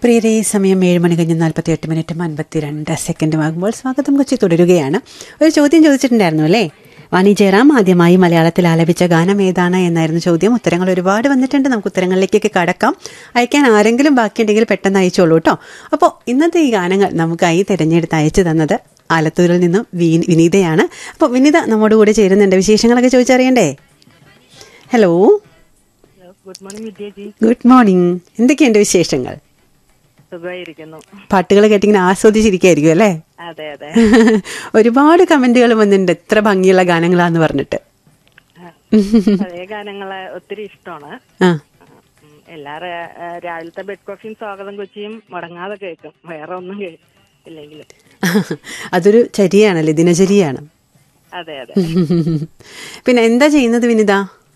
പ്രിയരെ സമയം ഏഴ് മണി കഴിഞ്ഞ് നാൽപ്പത്തി എട്ട് മിനിറ്റും അൻപത്തിരണ്ട് സെക്കൻഡും ആകുമ്പോൾ സ്വാഗതം കൊച്ചി തുടരുകയാണ് ഒരു ചോദ്യം ചോദിച്ചിട്ടുണ്ടായിരുന്നു അല്ലേ വാണി ജയറാം ആദ്യമായി മലയാളത്തിൽ ആലപിച്ച ഗാനം ഏതാണ് എന്നായിരുന്നു ചോദ്യം ഉത്തരങ്ങൾ ഒരുപാട് വന്നിട്ടുണ്ട് നമുക്ക് ഉത്തരങ്ങളിലേക്കൊക്കെ കടക്കാം അയക്കാൻ ആരെങ്കിലും ബാക്കിയുണ്ടെങ്കിൽ പെട്ടെന്ന് അയച്ചോളൂ കേട്ടോ അപ്പോൾ ഇന്നത്തെ ഈ ഗാനങ്ങൾ നമുക്കായി തിരഞ്ഞെടുത്ത് അയച്ചു തന്നത് ആലത്തൂരിൽ നിന്നും വി- വിനീതയാണ് അപ്പോൾ വിനീത നമ്മോട് കൂടെ ചേരുന്നുണ്ട് വിശേഷങ്ങളൊക്കെ ചോദിച്ചറിയണ്ടേ hello hello good morning Vidyaji good morning എന്തൊക്കെയുണ്ട് വിശേഷങ്ങൾ സുഖമായിരിക്കുന്നു പാട്ടുകൾ കേട്ടിങ്ങനെ ആസ്വദിച്ചിരിക്കായിരിക്കും അല്ലേ അതെ അതെ ഒരുപാട് കമന്റുകൾ വന്നിട്ടുണ്ട് എത്ര ഭംഗിയുള്ള ഗാനങ്ങളാന്ന് പറഞ്ഞിട്ട് പഴയ ഗാനങ്ങള് ഒത്തിരി ഇഷ്ടമാണ് ആ ഉം, എല്ലാരും ആ, രാവിലത്തെ ബെഡ് കോഫിയും സ്വാഗതം കൊച്ചിയും മുടങ്ങാതെ കേൾക്കും വേറെ ഒന്നും കേൾക്കില്ലെങ്കിലും അതൊരു ചര്യയാണല്ലേ ദിനചര്യയാണ് അതെ അതെ പിന്നെ എന്താ ചെയ്യുന്നത് വിനിത